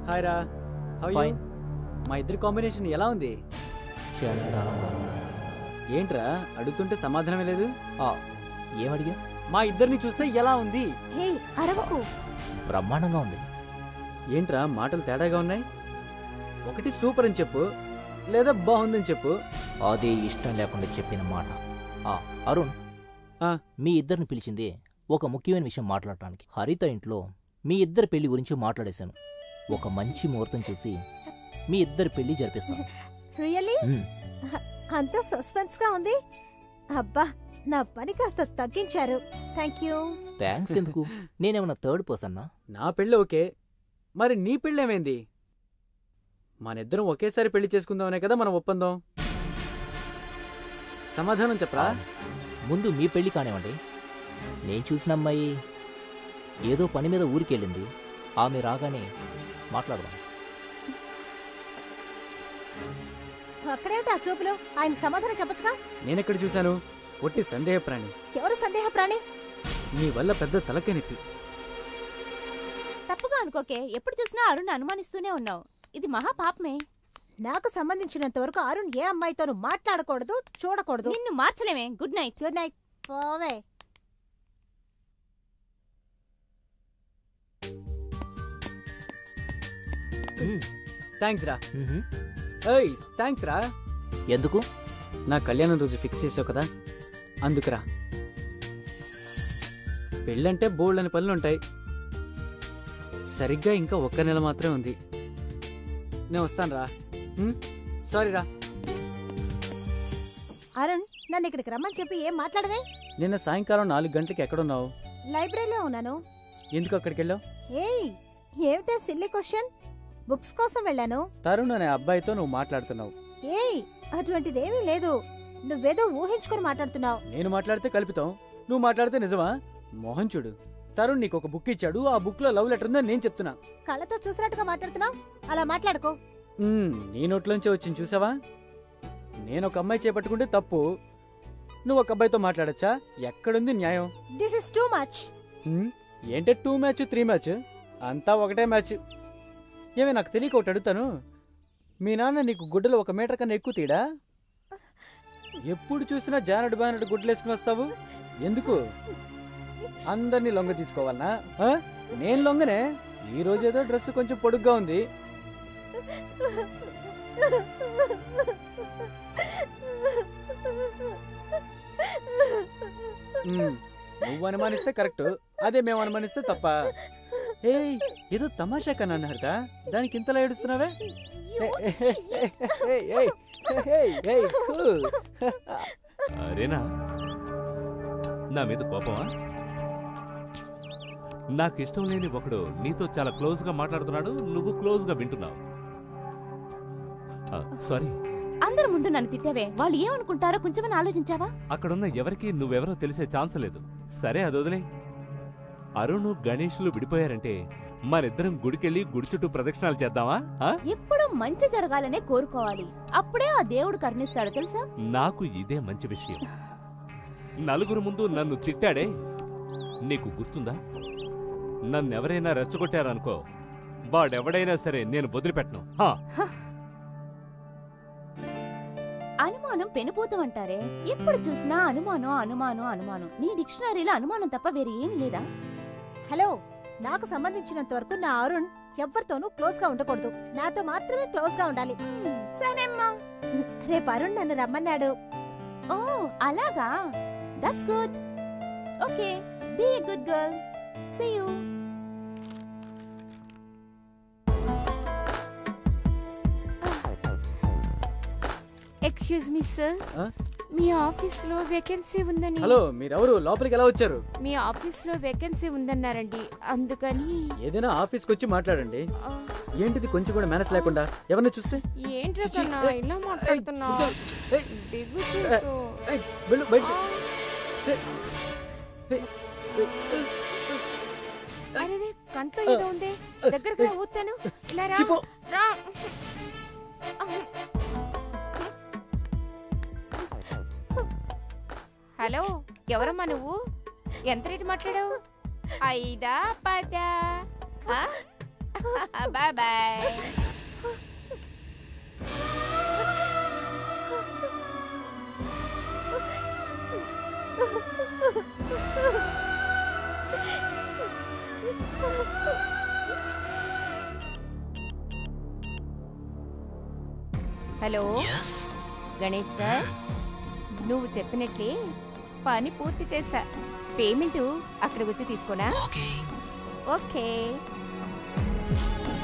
Hi రా how you Fine. మా ఇద్దరి కాంబినేషన్ ఎలా ఉంది ఏంట్రా అడుగుతుంటే సమాధానమే లేదు ఏమడిగా మా ఇద్దరిని చూస్తే ఎలా ఉంది హే అరవకు బ్రహ్మాండంగా ఉంది ఏంట్రా మాటలు తేడాగా ఉన్నాయి ఒకటి సూపర్ అని చెప్పు లేదా బాగుందని చెప్పు అదే ఇష్టం లేకుండా చెప్పిన మాట ఆ, అరుణ్ ఆ. మీ ఇద్దరిని పిలిచింది ఒక ముఖ్యమైన విషయం మాట్లాడటానికి హరిత ఇంట్లో మీ ఇద్దరి పెళ్లి గురించి మాట్లాడేశాను ఒక మంచి ముహూర్తం చూసి మీ ఇద్దరి పెళ్లి జరిపిస్తాను రియలీ మ్మ్. అంత సస్పెన్స్ గా ఉంది అబ్బా నా పని కాస్త తగ్గించారు థ్యాంక్ యూ థ్యాంక్స్ ఎందుకు నేనేమన్నా థర్డ్ పర్సన్నా నా పెళ్ళి ఓకే మరి నీ పెళ్ళి ఏమైంది మనిద్దరం ఒకేసారి పెళ్లి చేసుకుందామనే కదా మన ఒప్పందం సమాధానం చెప్పరా ముందు మీ పెళ్లి కానివ్వండి నేను చూసిన అమ్మాయి ఏదో పని మీద ఊరికెళ్ళింది ఆమె రాగానే మాట్లాడదాం అక్కడేమిటి ఆ చూపులు ఆయన సమాధానం చెప్పొచ్చుగా నేనెక్కడ చూశాను ఒట్టి సందేహ ప్రాణి ఎవరు సందేహ ప్రాణి నీ వల్ల పెద్ద తలకే నొప్పి తప్పుగా అనుకోకే ఎప్పుడు చూసినా అరుణ్ అనుమానిస్తూనే ఉన్నావు ఇది మహా పాపమే నాకు సంబంధించినంత వరకు అరుణ్ ఏ అమ్మాయితోనూ మాట్లాడకూడదు చూడకూడదు నిన్ను మార్చలేమే గుడ్ నైట్ గుడ్ నైట్ పోవే మ్మ్. థ్యాంక్స్ రా మ్హూ. ఏయ్ థ్యాంక్స్ రా ఎందుకు నా కళ్యాణం రోజు ఫిక్స్ చేసావు కదా అందుకురా పెళ్ళంటే బోల్డ్ అని పనులు ఉంటాయి సరిగ్గా ఇంకా ఒక్క నెల మాత్రమే ఉంది నేను వస్తాను రా సారీ రా అరుణ్ నన్ను ఇక్కడికి రమ్మని చెప్పి ఏం మాట్లాడవే నిన్న సాయంకాలం నాలుగు గంటలకి ఎక్కడున్నావు లైబ్రరీలో ఉన్నాను ఎందుకు అక్కడికి వెళ్ళావు ఏయ్ ఏమిటో సిల్లీ క్వశ్చన్ బుక్స్ కోసం వెళ్ళాను తరుణ్ అనే అబ్బాయితో నువ్వు మాట్లాడుతున్నావు ఏయ్ అటువంటిదేమీ లేదు నువ్వేదో ఊహించుకొని మాట్లాడుతున్నావు నేను మాట్లాడితే కల్పితాం నువ్వు మాట్లాడితే నిజమా మోహన్ చూడు తరుణ్ నీకు ఒక బుక్ ఇచ్చాడు ఆ బుక్ లో లవ్ లెటర్ ఉందని నేను చెప్తున్నా కళ్ళతో చూసినట్టుగా మాట్లాడుతున్నావు అలా మాట్లాడుకో మ్మ్, నీ నోట్లోంచే వచ్చింది చూసావా నేను ఒక అమ్మాయి చేపట్టుకుంటే తప్పు నువ్వు ఒక అబ్బాయితో మాట్లాడచ్చా ఎక్కడుంది న్యాయం దిస్ ఇస్ టూ మచ్ మ్మ్, ఏంటే టూ మ్యాచ్ త్రీ మ్యాచ్ అంతా ఒకటే మ్యాచ్ ఏమే నాకు తెలియక ఒకటి అడుగుతాను మీ నాన్న నీకు గుడ్డలు ఒక మీటర్ కన్నా ఎక్కువ తీడా ఎప్పుడు చూసినా జానడు బానడు గుడ్డలు వేసుకుని వస్తావు ఎందుకు అందరినీ లొంగ తీసుకోవాలనా ఆ? నేను లొంగనే ఈ రోజు ఏదో డ్రెస్ కొంచెం పొడుగ్గా ఉంది మ్మ్. నువ్వు అనుమానిస్తే కరెక్ట్ అదే మేము అనుమానిస్తే తప్ప ఏయ్ ఏదో తమాషా కన్నా హరిత దానికి ఇంతలా ఏడుస్తున్నావే ఏయ్, ఏయ్, ఏయ్, ఏయ్, ఏయ్, cool. అరేనా నా మీద కోపమా నాకు ఇష్టం లేని ఒకడు నీతో చాలా క్లోజ్ గా మాట్లాడుతున్నాడు నువ్వు క్లోజ్ గా వింటున్నావు సారీ అందరి ముందు నన్ను తిట్టావే వాళ్ళు ఏమనుకుంటారో కొంచెమని ఆలోచించావా అక్కడున్న ఎవరికి నువ్వెవరో తెలిసే ఛాన్స్ లేదు సరే అది వదిలే అరుణ్ గణేష్లు విడిపోయారంటే మరిద్దరం గుడికెళ్ళి గుడి చుట్టూ ప్రదక్షిణాలు చేద్దామా ఆ? ఎప్పుడూ మంచి జరగాలనే కోరుకోవాలి అప్పుడే ఆ దేవుడు కరుణిస్తాడు తెలుసా నాకు ఇదే మంచి విషయం నలుగురు ముందు నన్ను తిట్టాడే నీకు గుర్తుందా నన్నెవరైనా రెచ్చగొట్టారనుకో వాడెవడైనా సరే నేను వదిలిపెట్టను హా అనుమానం పెనుపోతం అంటారే ఎప్పుడు చూసినా అనుమానం అనుమానం అనుమానం నీ డిక్షనరీలో అనుమానం తప్ప వేరే ఏమీ లేదా హలో నాకు సంబంధించినంత వరకు నా అరుణ్ ఎవరితోనూ క్లోజ్ గా ఉండకూడదు నాతో మాత్రమే క్లోజ్ గా ఉండాలి హ్మ్, సరేమ్మా రేపు అరుణ్ నన్ను రమ్మన్నాడు ఓ అలాగా that's good okay be a good girl see you excuse me sir ఆ? మీ ఆఫీస్ లో వేకెన్సీ ఉందని హలో మీరెవరు లోపలికి ఎలా వచ్చారు మీ ఆఫీస్ లో వేకెన్సీ ఉందన్నారండి అందుకని ఏదైనా ఆఫీస్కి వచ్చి మాట్లాడండి ఆ, ఏంటిది కొంచెం కూడా మేనస్ లేకుండా ఎవరిని చూస్తే ఏంట్రా చిచి, కన్నా ఏయ్, ఇలా మాట్లాడుతున్నావు ఏయ్, ఏయ్, దిగు చూపు. ఏయ్, వెళ్ళు బయట ఆ, అరే రే, కంట్లో ఏదో ఉంది దగ్గరకు రా ఊతాను ఇలా రా చిపో రా హలో ఎవరమ్మా నువ్వు ఎంత రేటు మాట్లాడావు ఐదా పదా ఆ? Bye bye hello Ganesh sir నువ్వు చెప్పినట్లే పని పూర్తి చేస్తా పేమెంట్ అక్కడికి వచ్చి తీసుకోనా ఓకే